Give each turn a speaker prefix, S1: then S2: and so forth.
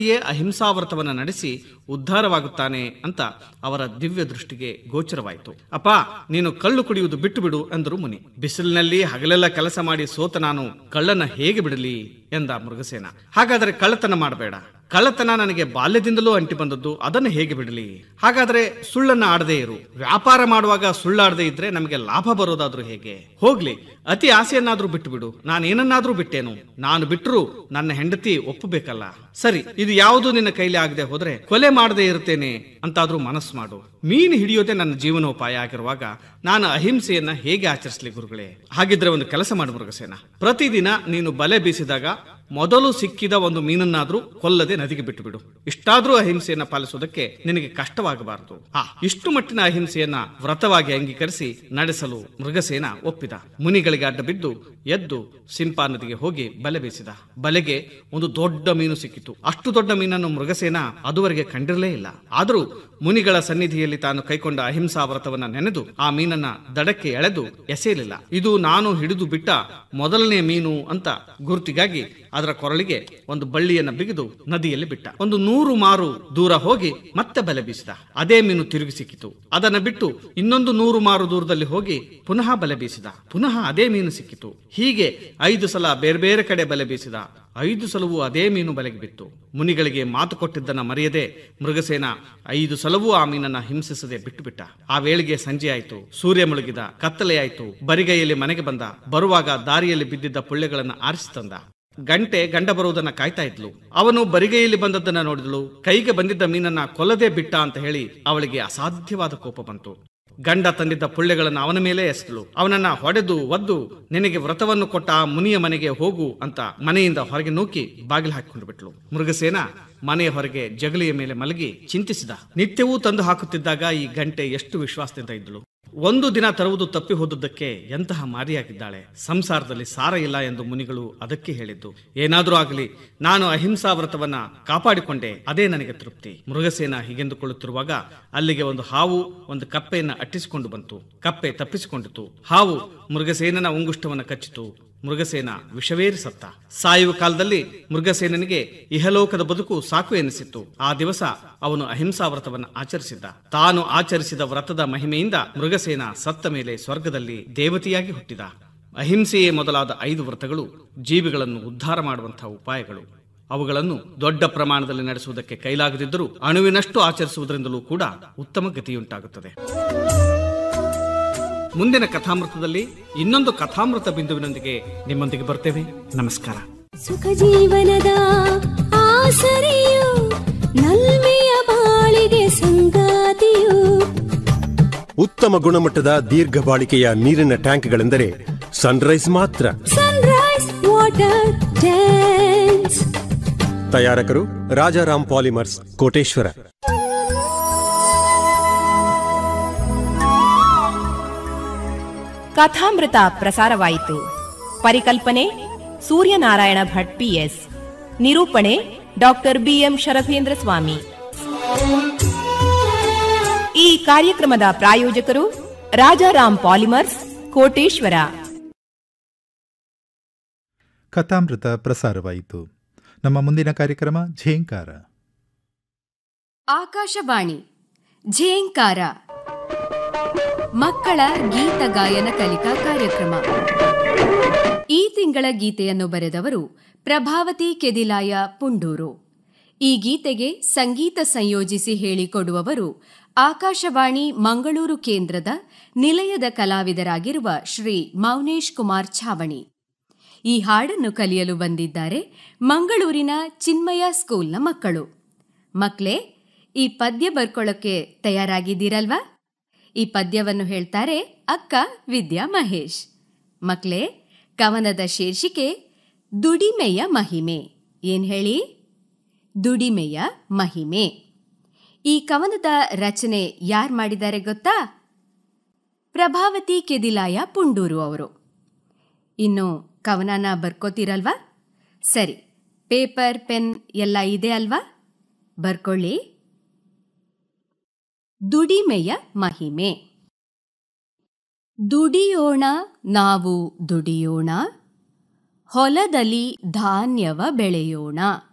S1: ಯೇ ಅಹಿಂಸಾವ್ರತವನ್ನ ನಡೆಸಿ ಉದ್ಧಾರವಾಗುತ್ತಾನೆ ಅಂತ ಅವರ ದಿವ್ಯ ದೃಷ್ಟಿಗೆ ಗೋಚರವಾಯಿತು ಅಪ್ಪ ನೀನು ಕಳ್ಳು ಕುಡಿಯುವುದು ಬಿಟ್ಟು ಬಿಡು ಎಂದರು ಮುನಿ ಬಿಸಿಲಿನಲ್ಲಿ ಹಗಲೆಲ್ಲ ಕೆಲಸ ಮಾಡಿ ಸೋತ ನಾನು ಕಳ್ಳನ ಹೇಗೆ ಬಿಡಲಿ ಎಂದ ಮೃಗಸೇನ ಹಾಗಾದರೆ ಕಳ್ಳತನ ಮಾಡಬೇಡ ಕಳ್ಳತನ ನನಗೆ ಬಾಲ್ಯದಿಂದಲೂ ಅಂಟಿ ಬಂದದ್ದು ಅದನ್ನು ಹೇಗೆ ಬಿಡಲಿ ಹಾಗಾದ್ರೆ ಸುಳ್ಳನ್ನ ಆಡದೇ ಇರು ವ್ಯಾಪಾರ ಮಾಡುವಾಗ ಸುಳ್ಳಾಡದೇ ಇದ್ರೆ ನಮಗೆ ಲಾಭ ಬರೋದಾದ್ರೂ ಹೇಗೆ ಹೋಗ್ಲಿ ಅತಿ ಆಸೆಯನ್ನಾದ್ರೂ ಬಿಟ್ಟು ಬಿಡು ನಾನೇನನ್ನಾದ್ರೂ ಬಿಟ್ಟೇನು ನಾನು ಬಿಟ್ಟರು ನನ್ನ ಹೆಂಡತಿ ಒಪ್ಪಬೇಕಲ್ಲ ಸರಿ ಇದು ಯಾವುದು ನಿನ್ನ ಕೈಲಿ ಆಗದೆ ಹೋದ್ರೆ ಕೊಲೆ ಮಾಡದೇ ಇರ್ತೇನೆ ಅಂತಾದ್ರೂ ಮನಸ್ಸು ಮಾಡು ಮೀನು ಹಿಡಿಯೋದೇ ನನ್ನ ಜೀವನೋಪಾಯ ಆಗಿರುವಾಗ ನಾನು ಅಹಿಂಸೆಯನ್ನ ಹೇಗೆ ಆಚರಿಸಲಿ ಗುರುಗಳೇ ಹಾಗಿದ್ರೆ ಒಂದು ಕೆಲಸ ಮಾಡು ಮೃಗಸೇನ ಪ್ರತಿದಿನ ನೀನು ಬಲೆ ಬೀಸಿದಾಗ ಮೊದಲು ಸಿಕ್ಕಿದ ಒಂದು ಮೀನನ್ನಾದ್ರೂ ಕೊಲ್ಲದೆ ನದಿಗೆ ಬಿಟ್ಟು ಬಿಡು ಇಷ್ಟಾದ್ರೂ ಅಹಿಂಸೆಯನ್ನ ಪಾಲಿಸುವುದಕ್ಕೆ ನಿನಗೆ ಕಷ್ಟವಾಗಬಾರದು ಆ ಇಷ್ಟು ಮಟ್ಟಿನ ಅಹಿಂಸೆಯನ್ನ ವ್ರತವಾಗಿ ಅಂಗೀಕರಿಸಿ ನಡೆಸಲು ಮೃಗಸೇನ ಒಪ್ಪಿದ ಮುನಿಗಳಿಗೆ ಅಡ್ಡ ಬಿದ್ದು ಎದ್ದು ಸಿಂಪಾ ನದಿಗೆ ಹೋಗಿ ಬಲೆ ಬೀಸಿದ ಬಲೆಗೆ ಒಂದು ದೊಡ್ಡ ಮೀನು ಸಿಕ್ಕಿತು ಅಷ್ಟು ದೊಡ್ಡ ಮೀನನ್ನು ಮೃಗಸೇನ ಅದುವರೆಗೆ ಕಂಡಿರಲೇ ಇಲ್ಲ ಆದರೂ ಮುನಿಗಳ ಸನ್ನಿಧಿಯಲ್ಲಿ ತಾನು ಕೈಕೊಂಡ ಅಹಿಂಸಾ ವ್ರತವನ್ನ ನೆನೆದು ಆ ಮೀನನ್ನ ದಡಕ್ಕೆ ಎಳೆದು ಎಸೆಯಲಿಲ್ಲ ಇದು ನಾನು ಹಿಡಿದು ಬಿಟ್ಟ ಮೊದಲನೇ ಮೀನು ಅಂತ ಗುರುತಿಗಾಗಿ ಅದರ ಕೊರಳಿಗೆ ಒಂದು ಬಳ್ಳಿಯನ್ನ ಬಿಗಿದು ನದಿಯಲ್ಲಿ ಬಿಟ್ಟ ಒಂದು ನೂರು ಮಾರು ದೂರ ಹೋಗಿ ಮತ್ತೆ ಬಲೆ ಬೀಸಿದ ಅದೇ ಮೀನು ತಿರುಗಿ ಸಿಕ್ಕಿತು ಅದನ್ನ ಬಿಟ್ಟು ಇನ್ನೊಂದು ನೂರು ಮಾರು ದೂರದಲ್ಲಿ ಹೋಗಿ ಪುನಃ ಬಲೆ ಬೀಸಿದ ಪುನಃ ಅದೇ ಮೀನು ಸಿಕ್ಕಿತು ಹೀಗೆ ಐದು ಸಲ ಬೇರೆ ಬೇರೆ ಕಡೆ ಬಲೆ ಬೀಸಿದ ಐದು ಸಲವೂ ಅದೇ ಮೀನು ಬಲೆಗೆ ಬಿತ್ತು ಮುನಿಗಳಿಗೆ ಮಾತು ಕೊಟ್ಟಿದ್ದನ್ನ ಮರೆಯದೆ ಮೃಗಸೇನ ಐದು ಸಲವೂ ಆ ಮೀನನ್ನ ಹಿಂಸಿಸದೆ ಬಿಟ್ಟು ಬಿಟ್ಟ ಆ ವೇಳೆಗೆ ಸಂಜೆ ಆಯ್ತು ಸೂರ್ಯ ಮುಳುಗಿದ ಕತ್ತಲೆ ಆಯ್ತು ಬರಿಗೈಯಲ್ಲಿ ಮನೆಗೆ ಬಂದ ಬರುವಾಗ ದಾರಿಯಲ್ಲಿ ಬಿದ್ದಿದ್ದ ಪುಳ್ಳೆಗಳನ್ನ ಆರಿಸಿ ತಂದ ಗಂಟೆ ಗಂಡ ಬರುವುದನ್ನ ಕಾಯ್ತಾ ಇದ್ಲು ಅವನು ಬರಿಗೈಯಲ್ಲಿ ಬಂದದ್ದನ್ನ ನೋಡಿದಳು ಕೈಗೆ ಬಂದಿದ್ದ ಮೀನನ್ನ ಕೊಲ್ಲದೆ ಬಿಟ್ಟ ಅಂತ ಹೇಳಿ ಅವಳಿಗೆ ಅಸಾಧ್ಯವಾದ ಕೋಪ ಬಂತು ಗಂಡ ತಂದಿದ್ದ ಪುಳ್ಳೆಗಳನ್ನು ಅವನ ಮೇಲೆ ಎಸೆದಳು ಅವನನ್ನ ಹೊಡೆದು ಒದ್ದು ನಿನಗೆ ವ್ರತವನ್ನು ಕೊಟ್ಟ ಆ ಮುನಿಯ ಮನೆಗೆ ಹೋಗು ಅಂತ ಮನೆಯಿಂದ ಹೊರಗೆ ನೂಕಿ ಬಾಗಿಲು ಹಾಕಿಕೊಂಡು ಬಿಟ್ಲು ಮೃಗಸೇನ ಮನೆಯ ಹೊರಗೆ ಜಗಲಿಯ ಮೇಲೆ ಮಲಗಿ ಚಿಂತಿಸಿದ ನಿತ್ಯವೂ ತಂದು ಹಾಕುತ್ತಿದ್ದಾಗ ಈ ಗಂಟೆ ಎಷ್ಟು ವಿಶ್ವಾಸದಿಂದ ಇದ್ದಳು ಒಂದು ದಿನ ತರುವುದು ತಪ್ಪಿ ಹೋದದ್ದಕ್ಕೆ ಎಂತಹ ಮಾರಿಯಾಗಿದ್ದಾಳೆ ಸಂಸಾರದಲ್ಲಿ ಸಾರ ಇಲ್ಲ ಎಂದು ಮುನಿಗಳು ಅದಕ್ಕೆ ಹೇಳಿದ್ದು ಏನಾದರೂ ಆಗಲಿ ನಾನು ಅಹಿಂಸಾ ವ್ರತವನ್ನ ಕಾಪಾಡಿಕೊಂಡೆ ಅದೇ ನನಗೆ ತೃಪ್ತಿ ಮೃಗಸೇನ ಹೀಗೆಂದುಕೊಳ್ಳುತ್ತಿರುವಾಗ ಅಲ್ಲಿಗೆ ಒಂದು ಹಾವು ಒಂದು ಕಪ್ಪೆಯನ್ನ ಅಟ್ಟಿಸಿಕೊಂಡು ಬಂತು ಕಪ್ಪೆ ತಪ್ಪಿಸಿಕೊಂಡಿತು ಹಾವು ಮೃಗಸೇನನ ಉಂಗುಷ್ಟವನ್ನ ಕಚ್ಚಿತು ಮೃಗಸೇನ ವಿಷವೇರಿ ಸತ್ತ ಸಾಯುವ ಕಾಲದಲ್ಲಿ ಮೃಗಸೇನನಿಗೆ ಇಹಲೋಕದ ಬದುಕು ಸಾಕು ಎನಿಸಿತ್ತು ಆ ದಿವಸ ಅವನು ಅಹಿಂಸಾ ವ್ರತವನ್ನು ಆಚರಿಸಿದ್ದ ತಾನು ಆಚರಿಸಿದ ವ್ರತದ ಮಹಿಮೆಯಿಂದ ಮೃಗಸೇನ ಸತ್ತ ಮೇಲೆ ಸ್ವರ್ಗದಲ್ಲಿ ದೇವತೆಯಾಗಿ ಹುಟ್ಟಿದ ಅಹಿಂಸೆಯೇ ಮೊದಲಾದ ಐದು ವ್ರತಗಳು ಜೀವಿಗಳನ್ನು ಉದ್ಧಾರ ಮಾಡುವಂತಹ ಉಪಾಯಗಳು ಅವುಗಳನ್ನು ದೊಡ್ಡ ಪ್ರಮಾಣದಲ್ಲಿ ನಡೆಸುವುದಕ್ಕೆ ಕೈಲಾಗದಿದ್ದರೂ ಅಣುವಿನಷ್ಟು ಆಚರಿಸುವುದರಿಂದಲೂ ಕೂಡ ಉತ್ತಮ ಗತಿಯುಂಟಾಗುತ್ತದೆ ಮುಂದಿನ ಕಥಾಮೃತದಲ್ಲಿ ಇನ್ನೊಂದು ಕಥಾಮೃತ ಬಿಂದುವಿನೊಂದಿಗೆ ನಿಮ್ಮೊಂದಿಗೆ ಬರ್ತೇವೆ ನಮಸ್ಕಾರ
S2: ಸುಖ ಜೀವನದ ಆಸರೆಯು ನಲ್ಮೆಯ ಬಾಳಿಗೆ ಸಂಗಾತಿಯು
S3: ಉತ್ತಮ ಗುಣಮಟ್ಟದ ದೀರ್ಘ ಬಾಳಿಕೆಯ ನೀರಿನ ಟ್ಯಾಂಕ್ಗಳೆಂದರೆ ಸನ್ರೈಸ್ ಮಾತ್ರ
S2: ಸನ್ರೈಸ್ ವಾಟರ್ ಟ್ಯಾಂಕ್ಸ್
S3: ತಯಾರಕರು ರಾಜಾರಾಮ್ ಪಾಲಿಮರ್ಸ್ ಕೋಟೇಶ್ವರ
S4: ಕಥಾಮೃತ ಪ್ರಸಾರವಾಯಿತು ಪರಿಕಲ್ಪನೆ ಸೂರ್ಯನಾರಾಯಣ ಭಟ್ ಪಿಎಸ್ ನಿರೂಪಣೆ ಡಾಕ್ಟರ್ ಬಿಎಂ ಶರಭೇಂದ್ರ ಸ್ವಾಮಿ ಈ ಕಾರ್ಯಕ್ರಮದ ಪ್ರಾಯೋಜಕರು ರಾಜಾರಾಮ್ ಪಾಲಿಮರ್ಸ್ ಕೋಟೇಶ್ವರ
S5: ಕಥಾಮೃತ ಪ್ರಸಾರವಾಯಿತು ನಮ್ಮ ಮುಂದಿನ ಕಾರ್ಯಕ್ರಮ ಝೇಂಕಾರ
S6: ಆಕಾಶವಾಣಿ ಝೇಂಕಾರ ಮಕ್ಕಳ ಗೀತ ಗಾಯನ ಕಲಿಕಾ ಕಾರ್ಯಕ್ರಮ ಈ ತಿಂಗಳ ಗೀತೆಯನ್ನು ಬರೆದವರು ಪ್ರಭಾವತಿ ಕೆದಿಲಾಯ ಪುಂಡೂರು ಈ ಗೀತೆಗೆ ಸಂಗೀತ ಸಂಯೋಜಿಸಿ ಹೇಳಿಕೊಡುವವರು ಆಕಾಶವಾಣಿ ಮಂಗಳೂರು ಕೇಂದ್ರದ ನಿಲಯದ ಕಲಾವಿದರಾಗಿರುವ ಶ್ರೀ ಮೌನೇಶ್ ಕುಮಾರ್ ಛಾವಣಿ ಈ ಹಾಡನ್ನು ಕಲಿಯಲು ಬಂದಿದ್ದಾರೆ ಮಂಗಳೂರಿನ ಚಿನ್ಮಯ ಸ್ಕೂಲ್ನ ಮಕ್ಕಳು ಮಕ್ಕಳೇ ಈ ಪದ್ಯ ಬರ್ಕೊಳ್ಳೋಕೆ ತಯಾರಾಗಿದ್ದೀರಲ್ವಾ ಈ ಪದ್ಯವನ್ನು ಹೇಳ್ತಾರೆ ಅಕ್ಕ ವಿದ್ಯಾ ಮಹೇಶ್ ಮಕ್ಕಳೇ ಕವನದ ಶೀರ್ಷಿಕೆ ದುಡಿಮೆಯ ಮಹಿಮೆ ಏನ್ ಹೇಳಿ ದುಡಿಮೆಯ ಮಹಿಮೆ ಈ ಕವನದ ರಚನೆ ಯಾರು ಮಾಡಿದ್ದಾರೆ ಗೊತ್ತಾ ಪ್ರಭಾವತಿ ಕೆದಿಲಾಯ ಪುಂಡೂರು ಅವರು ಇನ್ನು ಕವನನ ಬರ್ಕೋತೀರಲ್ವಾ ಸರಿ ಪೇಪರ್ ಪೆನ್ ಎಲ್ಲ ಇದೆ ಅಲ್ವಾ ಬರ್ಕೊಳ್ಳಿ ದುಡಿಮೆಯ ಮಹಿಮೆ ದುಡಿಯೋಣ ನಾವು ದುಡಿಯೋಣ ಹೊಲದಲ್ಲಿ ಧಾನ್ಯವ ಬೆಳೆಯೋಣ